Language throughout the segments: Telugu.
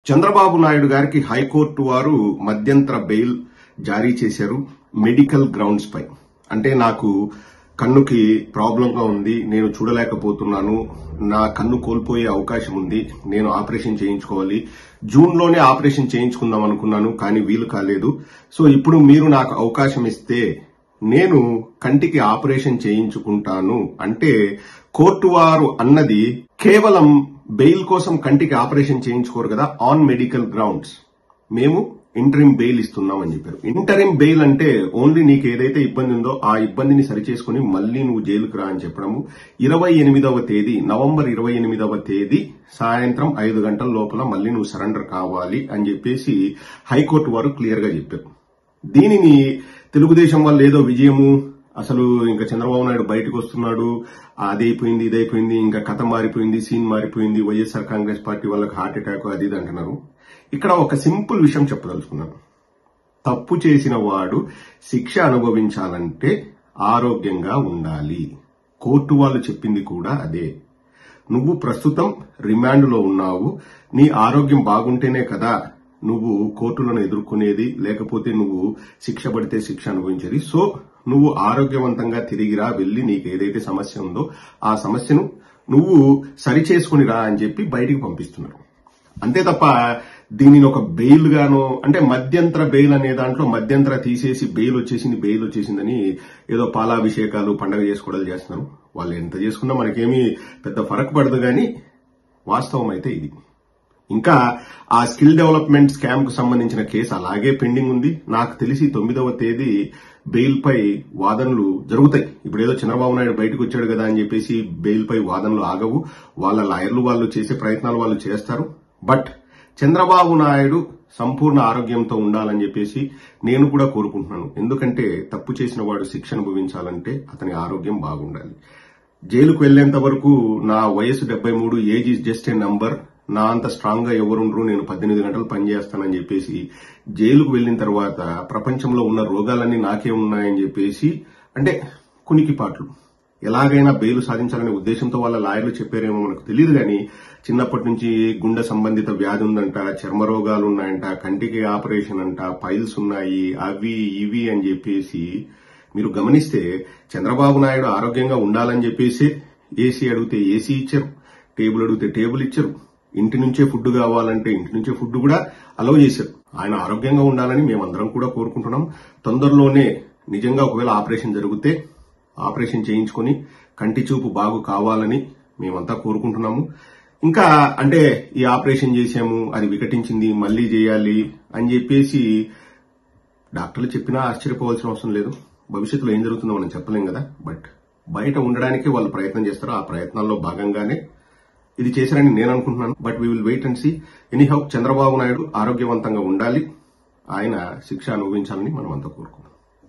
చంద్రబాబు నాయుడు గారికి హైకోర్టు వారు మధ్యంతర బెయిల్ జారీ చేశారు మెడికల్ గ్రౌండ్స్ పై అంటే నాకు కన్నుకి ప్రాబ్లం గా ఉంది నేను చూడలేకపోతున్నాను నా కన్ను కోల్పోయే అవకాశం ఉంది నేను ఆపరేషన్ చేయించుకోవాలి జూన్ లోనే ఆపరేషన్ చేయించుకుందాం అనుకున్నాను కానీ వీలు కాలేదు సో ఇప్పుడు మీరు నాకు అవకాశం ఇస్తే నేను కంటికి ఆపరేషన్ చేయించుకుంటాను అంటే కోర్టు వారు అన్నది కేవలం బెయిల్ కోసం కంటికి ఆపరేషన్ చేయించుకోరు కదా ఆన్ మెడికల్ గ్రౌండ్స్ మేము ఇంటరిం బెయిల్ ఇస్తున్నాం అని చెప్పారు ఇంటరిం బెయిల్ అంటే ఓన్లీ నీకు ఏదైతే ఇబ్బంది ఉందో ఆ ఇబ్బందిని సరిచేసుకుని మళ్ళీ నువ్వు జైలుకు రా అని చెప్పడము ఇరవై ఎనిమిదవ తేదీ నవంబర్ ఇరవై ఎనిమిదవ తేదీ సాయంత్రం ఐదు గంటల లోపల మళ్ళీ నువ్వు సరెండర్ కావాలి అని చెప్పేసి హైకోర్టు వారు క్లియర్ గా చెప్పారు దీనిని తెలుగుదేశం వల్ల ఏదో విజయము అసలు ఇంకా చంద్రబాబు నాయుడు బయటకు వస్తున్నాడు అదైపోయింది ఇదైపోయింది ఇంకా కథ మారిపోయింది సీన్ మారిపోయింది వైఎస్ఆర్ కాంగ్రెస్ పార్టీ వాళ్ళకి హార్ట్ అటాక్ అది ఇది అంటున్నారు ఇక్కడ ఒక సింపుల్ విషయం చెప్పదలుచుకున్నాను తప్పు చేసిన వాడు శిక్ష అనుభవించాలంటే ఆరోగ్యంగా ఉండాలి కోర్టు వాళ్ళు చెప్పింది కూడా అదే నువ్వు ప్రస్తుతం రిమాండ్లో ఉన్నావు నీ ఆరోగ్యం బాగుంటేనే కదా నువ్వు కోర్టులను ఎదుర్కొనేది లేకపోతే నువ్వు శిక్ష పడితే శిక్ష అనుభవించేది సో నువ్వు ఆరోగ్యవంతంగా తిరిగిరా వెళ్లి నీకు ఏదైతే సమస్య ఉందో ఆ సమస్యను నువ్వు సరి చేసుకుని రా అని చెప్పి బయటికి పంపిస్తున్నారు అంతే తప్ప దీనిని ఒక బెయిల్ గాను అంటే మధ్యంతర బెయిల్ అనే దాంట్లో మధ్యంతర తీసేసి బెయిల్ వచ్చేసింది బెయిల్ వచ్చేసిందని ఏదో పాలాభిషేకాలు పండగ చేసుకోవడాలు చేస్తున్నారు వాళ్ళు ఎంత చేసుకున్నా మనకేమీ పెద్ద ఫరక్ పడదు కానీ వాస్తవం అయితే ఇది ఇంకా ఆ స్కిల్ డెవలప్మెంట్ స్కామ్ కు సంబంధించిన కేసు అలాగే పెండింగ్ ఉంది నాకు తెలిసి తొమ్మిదవ తేదీ బెయిల్ పై వాదనలు జరుగుతాయి ఇప్పుడు ఏదో చంద్రబాబు నాయుడు బయటకు వచ్చాడు కదా అని చెప్పేసి బెయిల్ పై వాదనలు ఆగవు వాళ్ళ లాయర్లు వాళ్ళు చేసే ప్రయత్నాలు వాళ్ళు చేస్తారు బట్ చంద్రబాబు నాయుడు సంపూర్ణ ఆరోగ్యంతో ఉండాలని చెప్పేసి నేను కూడా కోరుకుంటున్నాను ఎందుకంటే తప్పు చేసిన వాడు శిక్ష అనుభవించాలంటే అతని ఆరోగ్యం బాగుండాలి జైలుకు వెళ్లేంత వరకు నా వయసు డెబ్బై మూడు age is just a number నా అంత స్ట్రాంగ్ గా ఎవరుండ్రు నేను పద్దెనిమిది గంటలు పనిచేస్తానని చెప్పేసి జైలుకు వెళ్లిన తర్వాత ప్రపంచంలో ఉన్న రోగాలన్నీ నాకే ఉన్నాయని చెప్పేసి అంటే కునికిపాట్లు ఎలాగైనా బెయిల్ సాధించాలనే ఉద్దేశంతో వాళ్ళ లాయర్లు చెప్పారేమో మనకు తెలియదు కానీ చిన్నప్పటి నుంచి గుండె సంబంధిత వ్యాధి ఉందంట చర్మ రోగాలు ఉన్నాయంట కంటికి ఆపరేషన్ అంట పైల్స్ ఉన్నాయి అవి ఇవి అని చెప్పేసి మీరు గమనిస్తే చంద్రబాబు నాయుడు ఆరోగ్యంగా ఉండాలని చెప్పేసి ఏసీ అడిగితే ఏసీ ఇచ్చారు టేబుల్ అడిగితే టేబుల్ ఇచ్చారు ఇంటి నుంచే ఫుడ్ కావాలంటే ఇంటి నుంచే ఫుడ్ కూడా అలౌ చేశారు ఆయన ఆరోగ్యంగా ఉండాలని మేమందరం కూడా కోరుకుంటున్నాం తొందరలోనే నిజంగా ఒకవేళ ఆపరేషన్ జరిగితే ఆపరేషన్ చేయించుకొని కంటి చూపు బాగు కావాలని మేమంతా కోరుకుంటున్నాము ఇంకా అంటే ఈ ఆపరేషన్ చేశాము అది వికటించింది మళ్ళీ చేయాలి అని చెప్పేసి డాక్టర్లు చెప్పినా ఆశ్చర్యపోవాల్సిన అవసరం లేదు భవిష్యత్తులో ఏం జరుగుతుందో మనం చెప్పలేం కదా బట్ బయట ఉండడానికి వాళ్ళు ప్రయత్నం చేస్తారు ఆ ప్రయత్నాల్లో భాగంగానే ఇది చేశారని నేను అనుకుంటున్నాను but we will wait and see anyhow Chandrababu Naidu ఆరోగ్యవంతంగా ఉండాలి ఆయన శిక్ష అనుభవించాలని మనం అంతా కోరుకున్నాం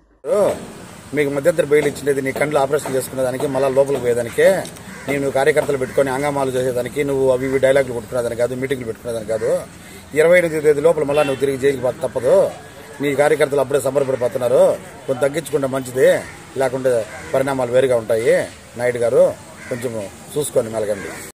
మీకు మధ్యంతర బెయిల్ ఇచ్చినది నీ కండ్లు ఆపరేషన్ చేసుకునేదానికి మళ్ళీ లోపలికి పోయేదానికి నేను నువ్వు కార్యకర్తలు పెట్టుకొని హంగామాలు చేసేదానికి నువ్వు అవి ఇవి డైలాగులు కొట్టుకునేదాని కాదు మీటింగ్లు పెట్టుకునేదాని కాదు ఇరవై ఎనిమిది తేదీ లోపల మళ్ళీ నువ్వు తిరిగి జైలుకి పోక తప్పదు నీ కార్యకర్తలు అప్పుడే సంబరపడిపోతున్నారు కొంచెం తగ్గించుకుంటే మంచిది లేకుంటే పరిణామాలు వేరుగా ఉంటాయి నాయుడు గారు కొంచెం చూసుకోండి మెలగండి